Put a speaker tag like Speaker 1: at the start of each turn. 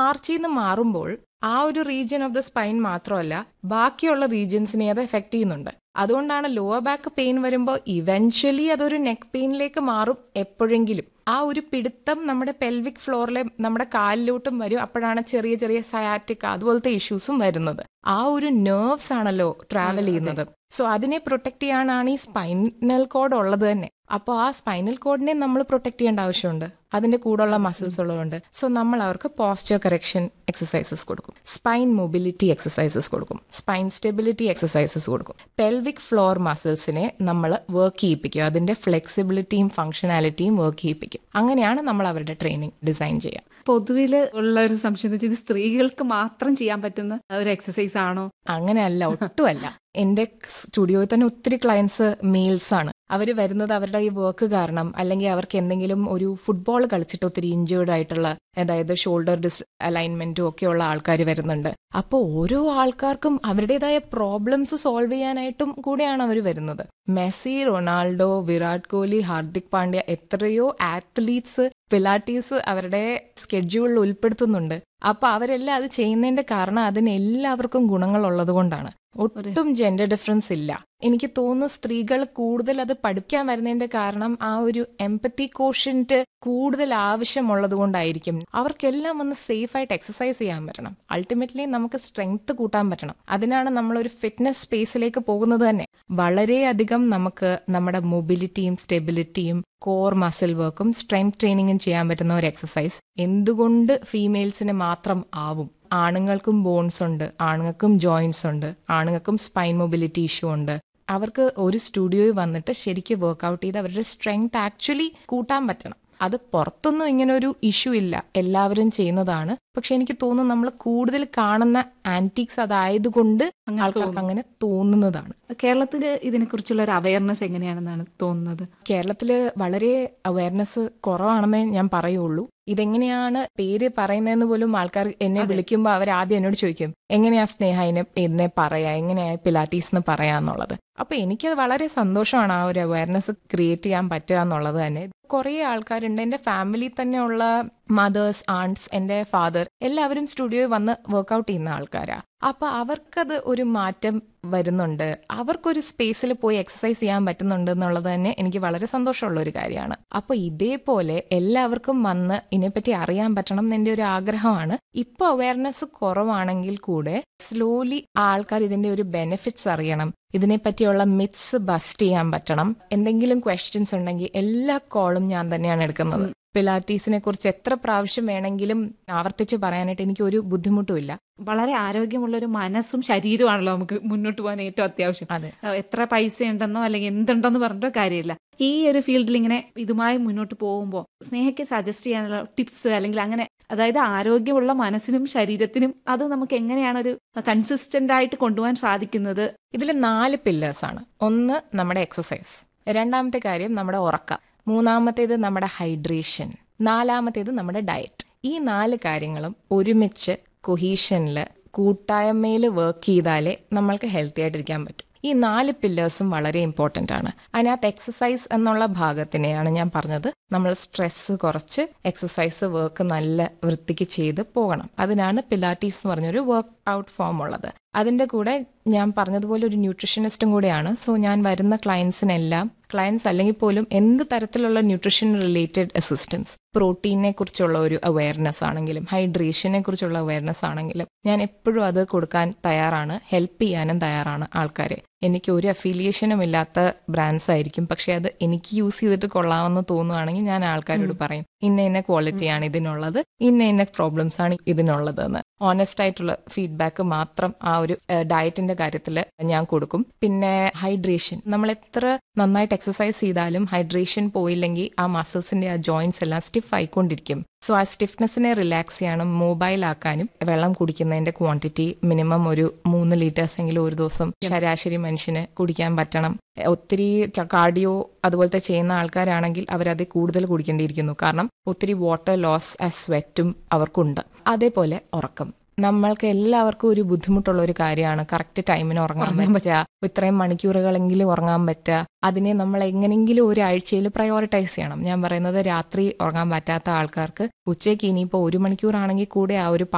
Speaker 1: ആർച്ചിൽ നിന്ന് മാറുമ്പോൾ ആ ഒരു റീജിയൻ ഓഫ് ദ സ്പൈൻ മാത്രമല്ല ബാക്കിയുള്ള റീജിയൻസിനെ അത് എഫക്ട് ചെയ്യുന്നുണ്ട് അതുകൊണ്ടാണ് ലോവർ ബാക്ക് പെയിൻ വരുമ്പോൾ ഇവൻച്വലി അതൊരു നെക്ക് പെയിനിലേക്ക് മാറും എപ്പോഴെങ്കിലും ആ ഒരു പിടുത്തം നമ്മുടെ പെൽവിക് ഫ്ലോറിലെ നമ്മുടെ കാലിലോട്ടും വരും അപ്പോഴാണ് ചെറിയ ചെറിയ സയാറ്റിക് അതുപോലത്തെ ഇഷ്യൂസും വരുന്നത് ആ ഒരു നെർവ്സ് ആണല്ലോ ട്രാവൽ ചെയ്യുന്നത് സോ അതിനെ പ്രൊട്ടക്ട് ചെയ്യാനാണ് ഈ സ്പൈനൽ കോഡ് ഉള്ളത് തന്നെ അപ്പോൾ ആ സ്പൈനൽ കോഡിനെ നമ്മൾ പ്രൊട്ടക്ട് ചെയ്യേണ്ട ആവശ്യമുണ്ട് അതിന്റെ കൂടെയുള്ള മസിൽസ് ഉള്ളതുകൊണ്ട് സോ നമ്മൾ അവർക്ക് പോസ്ചർ കറക്ഷൻ എക്സസൈസസ് കൊടുക്കും സ്പൈൻ മൊബിലിറ്റി എക്സസൈസസ് കൊടുക്കും സ്പൈൻ സ്റ്റെബിലിറ്റി എക്സസൈസസ് കൊടുക്കും പെൽവിക് ഫ്ലോർ മസിൽസിനെ നമ്മൾ വർക്ക് ചെയ്യിപ്പിക്കും അതിന്റെ ഫ്ലെക്സിബിലിറ്റിയും ഫംഗ്ഷനാലിറ്റിയും വർക്ക് ചെയ്യിപ്പിക്കും അങ്ങനെയാണ് നമ്മൾ അവരുടെ ട്രെയിനിങ് ഡിസൈൻ ചെയ്യുക
Speaker 2: പൊതുവിൽ ഉള്ള ഒരു സംശയം എന്ന് വെച്ചാൽ ഇത് സ്ത്രീകൾക്ക് മാത്രം ചെയ്യാൻ പറ്റുന്ന ഒരു എക്സസൈസ് ആണോ
Speaker 1: അങ്ങനെയല്ല ഒട്ടുമല്ല എന്റെ സ്റ്റുഡിയോയിൽ തന്നെ ഒത്തിരി ക്ലയൻസ് മെയിൽസ് ആണ് അവർ വരുന്നത് അവരുടെ ഈ വർക്ക് കാരണം അല്ലെങ്കിൽ അവർക്ക് എന്തെങ്കിലും ഒരു ഫുട്ബോൾ കളിച്ചിട്ട് ഒത്തിരി ഇഞ്ചേർഡ് ആയിട്ടുള്ള അതായത് ഷോൾഡർ ഡിസ് അലൈൻമെന്റും ഒക്കെ ഉള്ള ആൾക്കാർ വരുന്നുണ്ട് അപ്പോൾ ഓരോ ആൾക്കാർക്കും അവരുടേതായ പ്രോബ്ലംസ് സോൾവ് ചെയ്യാനായിട്ടും കൂടെയാണ് അവർ വരുന്നത് മെസ്സി റൊണാൾഡോ വിരാട് കോഹ്ലി ഹാർദിക് പാണ്ഡ്യ എത്രയോ ആത്ലീറ്റ്സ് പിലാറ്റീസ് അവരുടെ സ്കെഡ്യൂളിൽ ഉൾപ്പെടുത്തുന്നുണ്ട് അപ്പൊ അവരെല്ലാം അത് ചെയ്യുന്നതിന്റെ കാരണം അതിന് എല്ലാവർക്കും ഗുണങ്ങൾ ഉള്ളത് കൊണ്ടാണ് ഒട്ടും ജെൻഡർ ഡിഫറൻസ് ഇല്ല എനിക്ക് തോന്നുന്നു സ്ത്രീകൾ കൂടുതൽ അത് പഠിക്കാൻ വരുന്നതിന്റെ കാരണം ആ ഒരു എംപത്തി കോഷ്യന്റ് കൂടുതൽ ആവശ്യമുള്ളത് കൊണ്ടായിരിക്കും അവർക്കെല്ലാം ഒന്ന് സേഫ് ആയിട്ട് എക്സസൈസ് ചെയ്യാൻ പറ്റണം അൾട്ടിമേറ്റ്ലി നമുക്ക് സ്ട്രെങ്ത് കൂട്ടാൻ പറ്റണം അതിനാണ് നമ്മൾ ഒരു ഫിറ്റ്നസ് സ്പേസിലേക്ക് പോകുന്നത് തന്നെ വളരെയധികം നമുക്ക് നമ്മുടെ മൊബിലിറ്റിയും സ്റ്റെബിലിറ്റിയും കോർ മസിൽ വർക്കും സ്ട്രെങ്ത് ട്രെയിനിങ്ങും ചെയ്യാൻ പറ്റുന്ന ഒരു എക്സസൈസ് എന്തുകൊണ്ട് ഫീമെയിൽസിന് മാത്രം ആവും ആണുങ്ങൾക്കും ബോൺസ് ഉണ്ട് ആണുങ്ങൾക്കും ജോയിന്റ്സ് ഉണ്ട് ആണുങ്ങൾക്കും സ്പൈൻ മൊബിലിറ്റി ഇഷ്യൂ ഉണ്ട് അവർക്ക് ഒരു സ്റ്റുഡിയോയിൽ വന്നിട്ട് ശരിക്കും വർക്ക്ഔട്ട് ചെയ്ത് അവരുടെ സ്ട്രെങ്ത് ആക്ച്വലി കൂട്ടാൻ പറ്റണം അത് പുറത്തൊന്നും ഇങ്ങനെ ഒരു ഇഷ്യൂ ഇല്ല എല്ലാവരും ചെയ്യുന്നതാണ് പക്ഷെ എനിക്ക് തോന്നുന്നു നമ്മൾ കൂടുതൽ കാണുന്ന ആന്റിക്സ് അതായതുകൊണ്ട് ആൾക്കാർക്ക് അങ്ങനെ തോന്നുന്നതാണ്
Speaker 2: കേരളത്തിൽ ഇതിനെക്കുറിച്ചുള്ള ഒരു അവയർനെസ് എങ്ങനെയാണെന്നാണ് തോന്നുന്നത്
Speaker 1: കേരളത്തിൽ വളരെ അവയർനെസ് കുറവാണെന്നേ ഞാൻ പറയുള്ളൂ ഇതെങ്ങനെയാണ് പേര് പറയുന്നതെന്ന് പോലും ആൾക്കാർ എന്നെ വിളിക്കുമ്പോൾ അവർ ആദ്യം എന്നോട് ചോദിക്കും എങ്ങനെയാ സ്നേഹ എന്നെ എന്നെ പറയാ എങ്ങനെയാ പിലാറ്റീസ് എന്ന് പറയാന്നുള്ളത് അപ്പൊ എനിക്കത് വളരെ സന്തോഷമാണ് ആ ഒരു അവയർനെസ് ക്രിയേറ്റ് ചെയ്യാൻ പറ്റുക എന്നുള്ളത് തന്നെ കുറേ ആൾക്കാരുണ്ട് എൻ്റെ ഫാമിലി തന്നെയുള്ള മദേഴ്സ് ആണ്ട്സ് എൻ്റെ ഫാദർ എല്ലാവരും സ്റ്റുഡിയോയിൽ വന്ന് വർക്ക്ഔട്ട് ചെയ്യുന്ന ആൾക്കാരാ അപ്പൊ അവർക്കത് ഒരു മാറ്റം വരുന്നുണ്ട് അവർക്കൊരു സ്പേസിൽ പോയി എക്സസൈസ് ചെയ്യാൻ പറ്റുന്നുണ്ട് എന്നുള്ളത് തന്നെ എനിക്ക് വളരെ സന്തോഷമുള്ള ഒരു കാര്യമാണ് അപ്പൊ ഇതേപോലെ എല്ലാവർക്കും വന്ന് ഇതിനെപ്പറ്റി അറിയാൻ പറ്റണം എന്ന് എൻ്റെ ഒരു ആഗ്രഹമാണ് ഇപ്പൊ അവയർനെസ് കുറവാണെങ്കിൽ കൂടെ സ്ലോലി ആൾക്കാർ ഇതിന്റെ ഒരു ബെനിഫിറ്റ്സ് അറിയണം ഇതിനെപ്പറ്റിയുള്ള മിത്സ് ബസ്റ്റ് ചെയ്യാൻ പറ്റണം എന്തെങ്കിലും ക്വസ്റ്റ്യൻസ് ഉണ്ടെങ്കിൽ എല്ലാ കോളും ഞാൻ തന്നെയാണ് എടുക്കുന്നത് പിലാറ്റീസിനെ കുറിച്ച് എത്ര പ്രാവശ്യം വേണമെങ്കിലും ആവർത്തിച്ച് പറയാനായിട്ട് എനിക്ക് ഒരു ബുദ്ധിമുട്ടുമില്ല
Speaker 2: വളരെ ആരോഗ്യമുള്ള ഒരു മനസ്സും ശരീരമാണല്ലോ നമുക്ക് മുന്നോട്ട് പോകാൻ ഏറ്റവും അത്യാവശ്യം
Speaker 1: അതെ
Speaker 2: എത്ര പൈസ ഉണ്ടെന്നോ അല്ലെങ്കിൽ എന്തുണ്ടെന്നോ പറഞ്ഞിട്ടോ കാര്യമില്ല ഈ ഒരു ഫീൽഡിൽ ഇങ്ങനെ ഇതുമായി മുന്നോട്ട് പോകുമ്പോൾ സ്നേഹയ്ക്ക് സജസ്റ്റ് ചെയ്യാനുള്ള ടിപ്സ് അല്ലെങ്കിൽ അങ്ങനെ അതായത് ആരോഗ്യമുള്ള മനസ്സിനും ശരീരത്തിനും അത് നമുക്ക് എങ്ങനെയാണ് ഒരു കൺസിസ്റ്റന്റ് ആയിട്ട് കൊണ്ടുപോകാൻ സാധിക്കുന്നത്
Speaker 1: ഇതിൽ നാല് പില്ലേഴ്സ് ആണ് ഒന്ന് നമ്മുടെ എക്സസൈസ് രണ്ടാമത്തെ കാര്യം നമ്മുടെ ഉറക്കം മൂന്നാമത്തേത് നമ്മുടെ ഹൈഡ്രേഷൻ നാലാമത്തേത് നമ്മുടെ ഡയറ്റ് ഈ നാല് കാര്യങ്ങളും ഒരുമിച്ച് കൊഹീഷനിൽ കൂട്ടായ്മയിൽ വർക്ക് ചെയ്താലേ നമ്മൾക്ക് ഹെൽത്തി ആയിട്ടിരിക്കാൻ പറ്റും ഈ നാല് പില്ലേഴ്സും വളരെ ഇമ്പോർട്ടൻ്റ് ആണ് അതിനകത്ത് എക്സസൈസ് എന്നുള്ള ഭാഗത്തിനെയാണ് ഞാൻ പറഞ്ഞത് നമ്മൾ സ്ട്രെസ് കുറച്ച് എക്സസൈസ് വർക്ക് നല്ല വൃത്തിക്ക് ചെയ്ത് പോകണം അതിനാണ് പിലാറ്റീസ് എന്ന് പറഞ്ഞൊരു വർക്ക് ഔട്ട് ഫോം ഉള്ളത് അതിൻ്റെ കൂടെ ഞാൻ പറഞ്ഞതുപോലെ ഒരു ന്യൂട്രീഷനിസ്റ്റും കൂടെയാണ് സോ ഞാൻ വരുന്ന ക്ലയൻസിനെല്ലാം ക്ലയൻസ് അല്ലെങ്കിൽ പോലും എന്ത് തരത്തിലുള്ള ന്യൂട്രീഷൻ റിലേറ്റഡ് അസിസ്റ്റൻസ് പ്രോട്ടീനെ കുറിച്ചുള്ള ഒരു അവയർനെസ് ആണെങ്കിലും ഹൈഡ്രേഷനെ കുറിച്ചുള്ള അവയർനെസ് ആണെങ്കിലും ഞാൻ എപ്പോഴും അത് കൊടുക്കാൻ തയ്യാറാണ് ഹെൽപ്പ് ചെയ്യാനും തയ്യാറാണ് ആൾക്കാരെ എനിക്ക് ഒരു അഫിലിയേഷനും ഇല്ലാത്ത ബ്രാൻഡ്സ് ആയിരിക്കും പക്ഷെ അത് എനിക്ക് യൂസ് ചെയ്തിട്ട് കൊള്ളാമെന്ന് തോന്നുവാണെങ്കിൽ ഞാൻ ആൾക്കാരോട് പറയും ഇന്ന ഇന്ന ക്വാളിറ്റിയാണ് ഇതിനുള്ളത് ഇന്ന ഇന്ന പ്രോബ്ലംസ് ആണ് ഇതിനുള്ളത് എന്ന് ഓണസ്റ്റ് ആയിട്ടുള്ള ഫീഡ്ബാക്ക് മാത്രം ആ ഒരു ഡയറ്റിന്റെ കാര്യത്തിൽ ഞാൻ കൊടുക്കും പിന്നെ ഹൈഡ്രേഷൻ നമ്മൾ എത്ര നന്നായിട്ട് എക്സസൈസ് ചെയ്താലും ഹൈഡ്രേഷൻ പോയില്ലെങ്കിൽ ആ മസിൽസിന്റെ ആ ജോയിന്റ്സ് എല്ലാം സ്റ്റിഫ് ആയിക്കൊണ്ടിരിക്കും സോ ആ സ്റ്റിഫ്നെസ്സിനെ റിലാക്സ് ചെയ്യാനും മൊബൈൽ ആക്കാനും വെള്ളം കുടിക്കുന്നതിന്റെ ക്വാണ്ടിറ്റി മിനിമം ഒരു മൂന്ന് ലിറ്റേഴ്സ് എങ്കിലും ഒരു ദിവസം ശരാശരി മനുഷ്യന് കുടിക്കാൻ പറ്റണം ഒത്തിരി കാർഡിയോ അതുപോലത്തെ ചെയ്യുന്ന ആൾക്കാരാണെങ്കിൽ അവരത് കൂടുതൽ കുടിക്കേണ്ടിയിരിക്കുന്നു കാരണം ഒത്തിരി വാട്ടർ ലോസ് ആ സ്വെറ്റും അവർക്കുണ്ട് അതേപോലെ ഉറക്കം നമ്മൾക്ക് എല്ലാവർക്കും ഒരു ബുദ്ധിമുട്ടുള്ള ഒരു കാര്യമാണ് കറക്റ്റ് ടൈമിന് ഉറങ്ങാൻ പറ്റുക ഇത്രയും മണിക്കൂറുകളെങ്കിലും ഉറങ്ങാൻ പറ്റുക അതിനെ നമ്മൾ എങ്ങനെയെങ്കിലും ഒരു ആഴ്ചയിൽ പ്രയോറിറ്റൈസ് ചെയ്യണം ഞാൻ പറയുന്നത് രാത്രി ഉറങ്ങാൻ പറ്റാത്ത ആൾക്കാർക്ക് ഉച്ചയ്ക്ക് ഇനിയിപ്പോൾ ഒരു മണിക്കൂറാണെങ്കിൽ കൂടെ ആ ഒരു